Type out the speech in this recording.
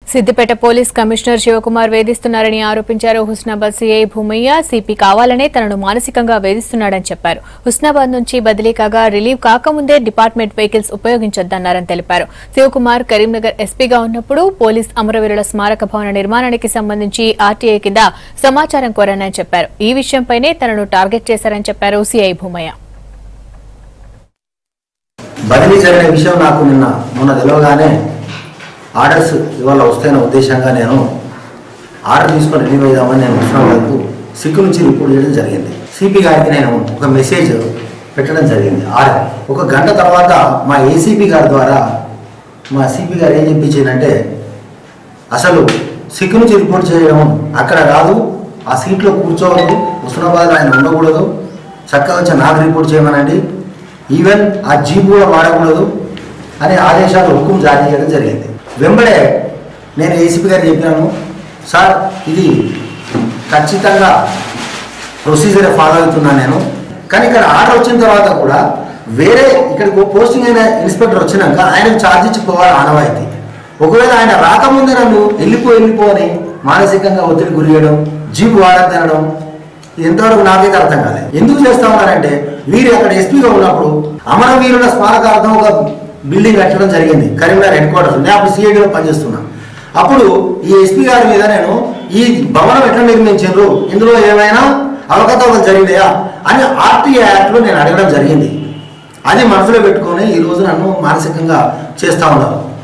Siddipet police commissioner Shivakumar వేధిస్తున్నారని ఆరోపించారు Husnabad CI Bhumayya CP కావాలనే తనను మానసికంగా వేధిస్తున్నాడని చెప్పారు హుస్నాబాద్ నుంచి బదిలీ కాగా రిలీవ్ కాకముందే డిపార్ట్మెంట్ వెహికల్స్ ఉపయోగించొద్దన్నారని తెలిపారు శివకుమార్ కరీంనగర్ ఎస్పీగా ఉన్నప్పుడు పోలీస్ అమరవీరుల స్మారక భవన నిర్మాణానికి సంబంధించి ఆర్టీఐ కింద సమాచారం కోరానని చెప్పారు ఈ విషయంపైనే తనను టార్గెట్ చేశారని చెప్పారు సీఐ భూమయ్య బదిలీ జరిగిన విషయం నాకు నిన్న మొన్న తెలియగానే ఆర్డర్స్ ఇవాళ వస్తాయన్న ఉద్దేశంగా నేను ఆర్డర్ తీసుకొని రిలీవ్ అయిదామని నేను ఉస్మానాబాద్కు సిక్కు నుంచి రిపోర్ట్ చేయడం జరిగింది సిపి గారికి నేను ఒక మెసేజ్ పెట్టడం జరిగింది ఆర్డర్ ఒక గంట తర్వాత మా ఏసీపీ గారి ద్వారా మా సిపి గారు ఏం చెప్పించిందంటే అసలు సిక్కు నుంచి రిపోర్ట్ చేయడం అక్కడ కాదు ఆ సీట్లో కూర్చోవద్దు హుస్నాబాద్లో ఆయన ఉండకూడదు చక్కగా వచ్చి నాకు రిపోర్ట్ చేయమనండి ఈవెన్ ఆ జీప్ కూడా వాడకూడదు అనే ఆదేశాలు హుకుం జారీ చేయడం జరిగింది వెంబడే నేను ఏసీపీ గారికి చెప్పినాను సార్ ఇది ఖచ్చితంగా ప్రొసీజర్ ఫాలో అవుతున్నాను నేను కానీ ఇక్కడ ఆర్డర్ వచ్చిన తర్వాత కూడా వేరే ఇక్కడికి పోస్టింగ్ అయిన ఇన్స్పెక్టర్ వచ్చినాక ఆయనకు ఛార్జ్ ఇచ్చి పోవాలి ఆనవాయితీ ఒకవేళ ఆయన రాకముందే నన్ను వెళ్ళిపో వెళ్ళిపో అని మానసికంగా ఒత్తిడి గురి చేయడం జీప్ వాడద్దనడం ఇది ఎంతవరకు నాకైతే అర్థం కాలేదు ఎందుకు చేస్తా ఉన్నారంటే వీరు అక్కడ ఎస్పీగా ఉన్నప్పుడు అమరవీరుల స్మారకార్థం ఒక బిల్డింగ్ కట్టడం జరిగింది కరీంనగర్ హెడ్ క్వార్టర్స్ నేను అప్పుడు సిఐడిలో పనిచేస్తున్నా అప్పుడు ఈ ఎస్పీ గారి మీద నేను ఈ భవనం ఎట్లా నిర్మించారు ఇందులో ఏమైనా అవకతవకలు జరిగినాయా అని ఆర్టీఐ యాక్ట్లో నేను అడగడం జరిగింది అది మనసులో పెట్టుకొని ఈ రోజు నన్ను మానసికంగా చేస్తా ఉన్నారు